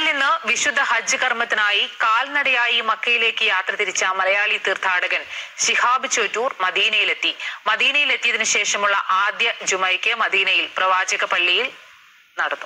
കേരളത്തിൽ നിന്ന് വിശുദ്ധ ഹജ്ജ് കർമ്മത്തിനായി കാൽനടയായി മക്കയിലേക്ക് യാത്ര തിരിച്ച മലയാളി തീർത്ഥാടകൻ ശിഹാബ് ചോറ്റൂർ മദീനയിലെത്തി മദീനയിലെത്തിയതിനു ശേഷമുള്ള ആദ്യ ജുമയ്ക്ക് മദീനയിൽ പ്രവാചക പള്ളിയിൽ നടന്നു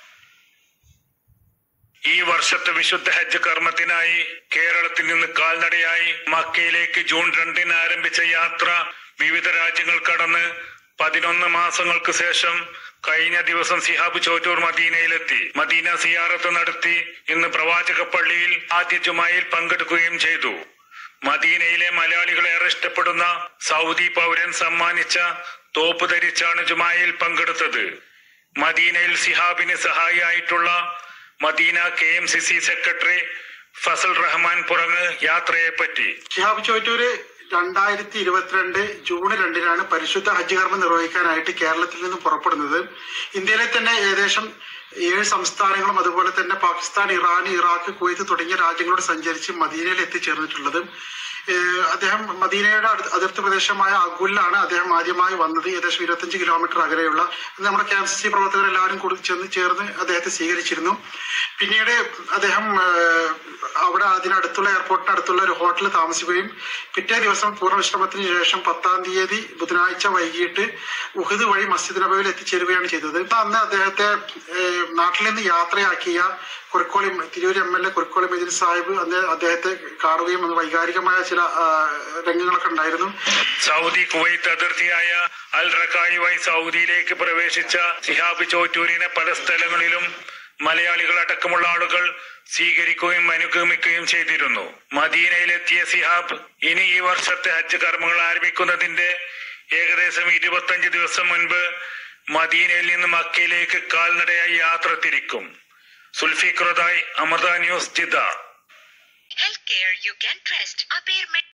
ഈ വർഷത്തെ വിശുദ്ധ ഹജ്ജ് കർമ്മത്തിനായി കേരളത്തിൽ നിന്ന് കാൽനടയായി മക്കയിലേക്ക് ജൂൺ രണ്ടിന് ആരംഭിച്ച യാത്ര വിവിധ രാജ്യങ്ങൾ കടന്ന് പതിനൊന്ന് മാസങ്ങൾക്ക് ശേഷം കഴിഞ്ഞ ദിവസം സിഹാബ് ചോറ്റൂർ മദീനയിലെത്തി മദീന സിയാറത്ത് നടത്തി ഇന്ന് പ്രവാചക പള്ളിയിൽ ആദ്യ ജുമായിൽ പങ്കെടുക്കുകയും ചെയ്തു മദീനയിലെ മലയാളികളെ ഏറെ ഇഷ്ടപ്പെടുന്ന സൗദി പൗരൻ സമ്മാനിച്ച തോപ്പ് ധരിച്ചാണ് ജുമായിൽ പങ്കെടുത്തത് മദീനയിൽ സിഹാബിന് സഹായിയായിട്ടുള്ള Madina K M C C secretary Fazal Rahman Purang യാത്രയെ പറ്റി ഷിഹാബ് ചോറ്റൂര് രണ്ടായിരത്തി ഇരുപത്തിരണ്ട് ജൂൺ രണ്ടിനാണ് പരിശുദ്ധ ഹജ്ജ് കർമ്മം നിർവഹിക്കാനായിട്ട് കേരളത്തിൽ നിന്ന് പുറപ്പെടുന്നത് ഇന്ത്യയിലെ തന്നെ ഏകദേശം ഏഴ് സംസ്ഥാനങ്ങളും അതുപോലെ തന്നെ പാകിസ്ഥാൻ ഇറാൻ ഇറാഖ് കുവൈത്ത് തുടങ്ങിയ രാജ്യങ്ങളോട് സഞ്ചരിച്ച് മദീനയിൽ എത്തിച്ചേർന്നിട്ടുള്ളത് ഏഹ് അദ്ദേഹം മദീനയുടെ അടുത്ത അതിർത്തി പ്രദേശമായ അഗുലിലാണ് അദ്ദേഹം ആദ്യമായി വന്നത് ഏകദേശം ഇരുപത്തഞ്ച് കിലോമീറ്റർ അകലെയുള്ള നമ്മുടെ കെ എം സി സി പ്രവർത്തകരെല്ലാവരും കൂടി ചെന്ന് ചേർന്ന് അദ്ദേഹത്തെ സ്വീകരിച്ചിരുന്നു പിന്നീട് അദ്ദേഹം ഏഹ്, അവിടെ അതിനടുത്തുള്ള എയർപോർട്ടിന് അടുത്തുള്ള ഒരു ഹോട്ടലിൽ താമസിക്കുകയും പിറ്റേ ദിവസം പൂർണ്ണ വിശ്രമത്തിന് ശേഷം പത്താം തീയതി ബുധനാഴ്ച വൈകിട്ട് ഉഹദ് വഴി മസ്ജിദ് നബവിൽ എത്തിച്ചേരുകയാണ് ചെയ്തത് അന്ന് അദ്ദേഹത്തെ ഏഹ്, നാട്ടിൽ നിന്ന് യാത്രയാക്കിയ Kurikkoli Tirur M L A Kurikkoli Majeed Sahib അന്ന് അദ്ദേഹത്തെ കാണുകയും അന്ന് വൈകാരികമായ ചില ആ, രംഗങ്ങളൊക്കെ ഉണ്ടായിരുന്നു സൗദി കുവൈത്ത് അതിർത്തിയായ അൽ റക്കായി വഴി സൗദിയിലേക്ക് പ്രവേശിച്ച സിഹാബ് ചോറ്റൂരിനെ പല സ്ഥലങ്ങളിലും മലയാളികൾ അടക്കമുള്ള ആളുകൾ സ്വീകരിക്കുകയും അനുഗമിക്കുകയും ചെയ്തിരുന്നു മദീനയിലെത്തിയ സിഹാബ് ഇനി ഈ വർഷത്തെ ഹജ്ജ് കർമ്മങ്ങൾ ആരംഭിക്കുന്നതിന്റെ ഏകദേശം ഇരുപത്തഞ്ച് ദിവസം മുൻപ് മദീനയിൽ നിന്ന് മക്കയിലേക്ക് കാൽനടയായി യാത്ര തിരിക്കും സുൽഫിഖ്റദായി Amrita news Jeddah Healthcare you can trust. Apair Med-